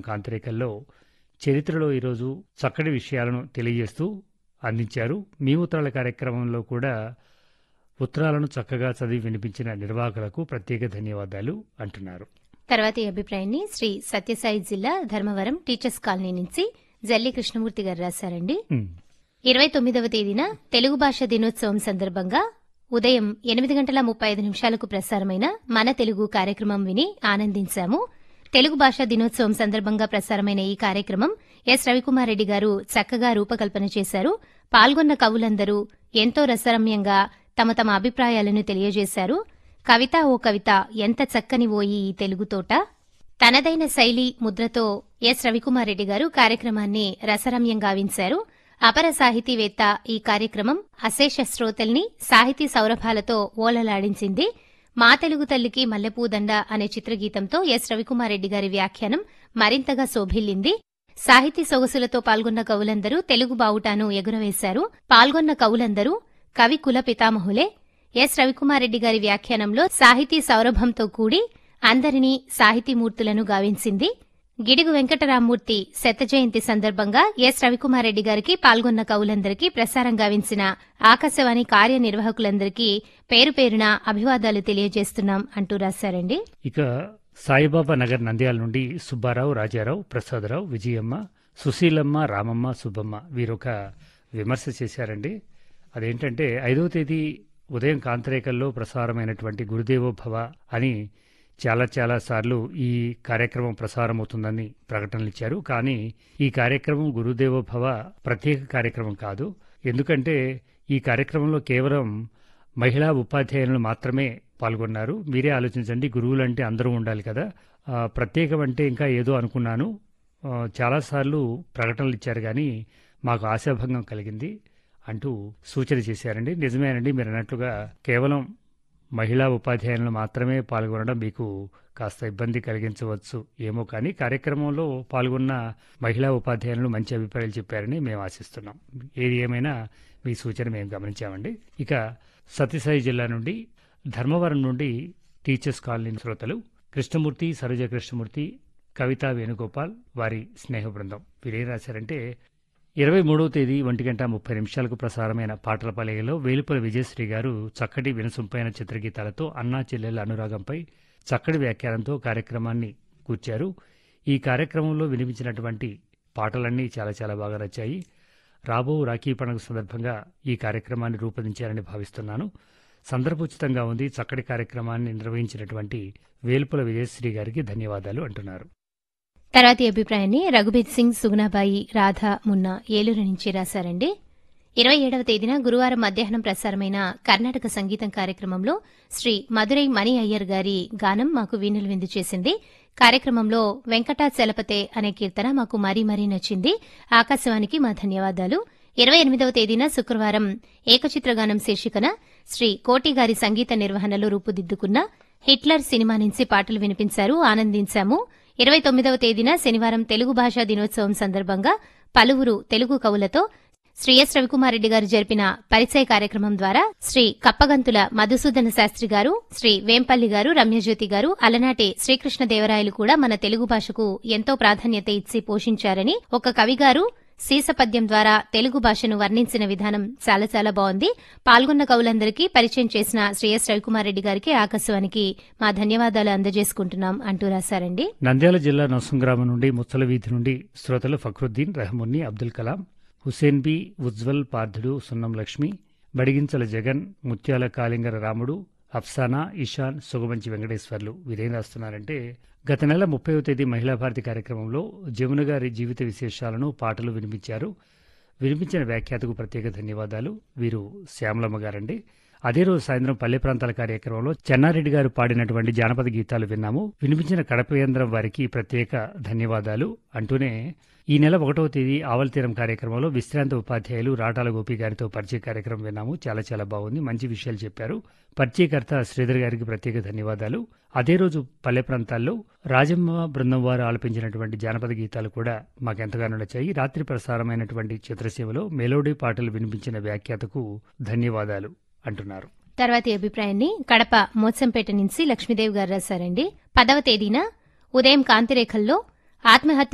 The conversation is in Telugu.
కాంతిరేఖల్లో చరిత్రలో ఈరోజు చక్కటి విషయాలను తెలియజేస్తూ అందించారు మీ ఉత్తరాల కార్యక్రమంలో కూడా ఉత్తరాలను చక్కగా చదివి వినిపించిన నిర్వాహకులకు ప్రత్యేక ధన్యవాదాలు అంటున్నారు తర్వాతి అభిప్రాయాన్ని శ్రీ సత్యసాయి జిల్లా ధర్మవరం టీచర్స్ కాలనీ నుంచి జల్లి కృష్ణమూర్తి గారు రాశారండి ఉమ్, ఇరవై తొమ్మిదవ తేదీన తెలుగు భాష దినోత్సవం సందర్భంగా ఉదయం ఎనిమిది గంటల ముప్పై ఐదు నిమిషాలకు ప్రసారమైన మన తెలుగు కార్యక్రమం విని ఆనందించాము తెలుగు భాషా దినోత్సవం సందర్భంగా ప్రసారమైన ఈ కార్యక్రమం ఎస్ రవికుమార్ రెడ్డి గారు చక్కగా రూపకల్పన చేశారు పాల్గొన్న కవులందరూ ఎంతో రసరమ్యంగా తమ తమ అభిప్రాయాలను తెలియజేశారు కవిత ఓ కవిత ఎంత చక్కని ఓయి ఈ తెలుగు తోట తనదైన శైలి ముద్రతో ఎస్ రవికుమార్ రెడ్డి గారు కార్యక్రమాన్ని రసరమ్యంగా వించారు అపర సాహితీవేత్త ఈ కార్యక్రమం అశేష శ్రోతల్ని సాహితీ సౌరభాలతో ఓలలాడించింది మా తెలుగు తల్లికి మల్లెపూదండ అనే చిత్రగీతంతో ఎస్ రవికుమార్ రెడ్డి గారి వ్యాఖ్యానం మరింతగా శోభిల్లింది సాహితీ సొగసులతో పాల్గొన్న కవులందరూ తెలుగు బావుటాను ఎగురవేశారు పాల్గొన్న కవులందరూ కవి కుల పితామహులే ఎస్ రవికుమార్ రెడ్డి గారి వ్యాఖ్యానంలో సాహితీ సౌరభంతో కూడి అందరినీ సాహితీమూర్తులను గావించింది గిడుగు వెంకటరామ్మూర్తి శత జయంతి సందర్భంగా ఎస్ రవికుమార్ రెడ్డి గారికి పాల్గొన్న కవులందరికీ ప్రసారం గావించిన ఆకాశవాణి కార్యనిర్వాహకులందరికీ పేరు పేరున అభివాదాలు తెలియజేస్తున్నాం అంటూ రాశారండి ఇక సాయిబాబా నగర్ నంద్యాల నుండి సుబ్బారావు రాజారావు ప్రసాదరావు విజయమ్మ సుశీలమ్మ రామమ్మ సుబ్బమ్మ వీరొక విమర్శ చేశారండి అదేంటంటే ఐదవ తేదీ ఉదయం కాంతరేకల్లో ప్రసారమైనటువంటి గురుదేవో భవ అని చాలా చాలా సార్లు ఈ కార్యక్రమం ప్రసారమవుతుందని ప్రకటనలు ఇచ్చారు కానీ ఈ కార్యక్రమం గురుదేవో భవ ప్రత్యేక కార్యక్రమం కాదు ఎందుకంటే ఈ కార్యక్రమంలో కేవలం మహిళా ఉపాధ్యాయులు మాత్రమే పాల్గొన్నారు మీరే ఆలోచించండి గురువులు అంటే అందరూ ఉండాలి కదా ఆ, ప్రత్యేకం అంటే ఇంకా ఏదో అనుకున్నాను ఆ, చాలాసార్లు ప్రకటనలు ఇచ్చారు కానీ మాకు ఆశాభంగం కలిగింది అంటూ సూచన చేశారండి నిజమేనండి మీరు అన్నట్లుగా కేవలం మహిళా ఉపాధ్యాయులను మాత్రమే పాల్గొనడం మీకు కాస్త ఇబ్బంది కలిగించవచ్చు ఏమో కానీ కార్యక్రమంలో పాల్గొన్న మహిళా ఉపాధ్యాయులను మంచి అభిప్రాయాలు చెప్పారని మేము ఆశిస్తున్నాం ఏది ఏమైనా మీ సూచన మేము గమనించామండి ఇక సత్యసాయి జిల్లా నుండి ధర్మవరం నుండి టీచర్స్ కాలనీ శ్రోతలు కృష్ణమూర్తి సరోజ కృష్ణమూర్తి కవిత వేణుగోపాల్ వారి స్నేహ బృందం వీరేం రాశారంటే ఇరవై మూడవ తేదీ ఒంటి గంట ముప్పై నిమిషాలకు ప్రసారమైన పాటల పలకలో వేలుపుల విజయశ్రీ గారు చక్కటి వినసొంపైన చిత్రగీతాలతో అన్నా చెల్లెల అనురాగంపై చక్కటి వ్యాఖ్యానంతో కార్యక్రమాన్ని కూర్చారు ఈ కార్యక్రమంలో వినిపించినటువంటి పాటలన్నీ చాలా చాలా బాగా నచ్చాయి రాబో రాఖీ పండుగ సందర్భంగా ఈ కార్యక్రమాన్ని రూపొందించారని భావిస్తున్నాను సందర్భోచితంగా ఉంది చక్కటి కార్యక్రమాన్ని నిర్వహించినటువంటి వేల్పుల విజయశ్రీ గారికి ధన్యవాదాలు అంటున్నారు తర్వాతి అభిప్రాయాన్ని రఘుబీర్ సింగ్ సుగుణాబాయి రాధ మున్నా ఏలూరు నుంచి రాశారండి ఇరవై ఏడవ తేదీన గురువారం మధ్యాహ్నం ప్రసారమైన కర్ణాటక సంగీతం కార్యక్రమంలో శ్రీ మధురై మణి అయ్యర్ గారి గానం మాకు వీణులు విందు చేసింది కార్యక్రమంలో వెంకటాచలపతే అనే కీర్తన మాకు మరీ మరీ నచ్చింది ఆకాశవాణికి మా ధన్యవాదాలు ఇరవై ఎనిమిదవ తేదీన శుక్రవారం ఏకచిత్రగానం శీర్షికన శ్రీ కోటి గారి సంగీత నిర్వహణలో రూపుదిద్దుకున్న హిట్లర్ సినిమా నుంచి పాటలు వినిపించారు ఆనందించాము ఇరవై తొమ్మిదవ తేదీన శనివారం తెలుగు భాషా దినోత్సవం సందర్భంగా పలువురు తెలుగు కవులతో శ్రీ ఎస్ రవికుమార్ రెడ్డి గారు జరిపిన పరిచయ కార్యక్రమం ద్వారా శ్రీ కప్పగంతుల మధుసూదన శాస్త్రి గారు శ్రీ వేంపల్లి గారు రమ్యజ్యోతి గారు అలనాటి శ్రీకృష్ణదేవరాయలు కూడా మన తెలుగు భాషకు ఎంతో ప్రాధాన్యత ఇచ్చి పోషించారని ఒక కవి గారు సీసపద్యం ద్వారా తెలుగు భాషను వర్ణించిన విధానం చాలా చాలా బాగుంది పాల్గొన్న కవులందరికీ పరిచయం చేసిన శ్రీ ఎస్ రవికుమార్ రెడ్డి గారికి ఆకాశవానికి మా ధన్యవాదాలు అందజేసుకుంటున్నాం అంటూ రాశారండి నంద్యాల జిల్లా నొసంగ్రామం నుండి ముచ్చల వీధి నుండి శ్రోతలు ఫక్రుద్దీన్ రెహమున్ని అబ్దుల్ కలాం హుసేన్ బి ఉజ్వల్ పార్థుడు సున్నం లక్ష్మి బడిగించల జగన్ ముత్యాల కాళింగర రాముడు అఫ్సానా ఇషాన్ సుగమంచి వెంకటేశ్వర్లు వీరేం రాస్తున్నారంటే గత నెల ముప్పైవ తేదీ మహిళా భారతి కార్యక్రమంలో జమున గారి జీవిత విశేషాలను పాటలు వినిపించారు వినిపించిన వ్యాఖ్యాతకు ప్రత్యేక ధన్యవాదాలు వీరు శ్యామలమ్మ గారండి అదే రోజు సాయంత్రం పల్లె ప్రాంతాల కార్యక్రమంలో చెన్నారెడ్డి గారు పాడినటువంటి జానపద గీతాలు విన్నాము వినిపించిన కడపేంద్రం వారికి ప్రత్యేక ధన్యవాదాలు అంటూనే ఈ నెల ఒకటవ తేదీ ఆవలతీరం కార్యక్రమంలో విశ్రాంత ఉపాధ్యాయులు రాటాల గోపి గారితో పరిచయ కార్యక్రమం విన్నాము చాలా చాలా బాగుంది మంచి విషయాలు చెప్పారు పరిచయకర్త శ్రీధర్ గారికి ప్రత్యేక ధన్యవాదాలు అదే రోజు పల్లె ప్రాంతాల్లో రాజమ్మ బృందం వారు ఆలపించినటువంటి జానపద గీతాలు కూడా మాకెంతగానో నచ్చాయి రాత్రి ప్రసారమైనటువంటి చిత్రసీమలో మెలోడీ పాటలు వినిపించిన వ్యాఖ్యాతకు ధన్యవాదాలు అంటున్నారు తర్వాతి అభిప్రాయాన్ని కడప మోత్సంపేట నుంచి లక్ష్మీదేవి గారు రాశారండి పదవ తేదీన ఉదయం కాంతిరేఖల్లో ఆత్మహత్య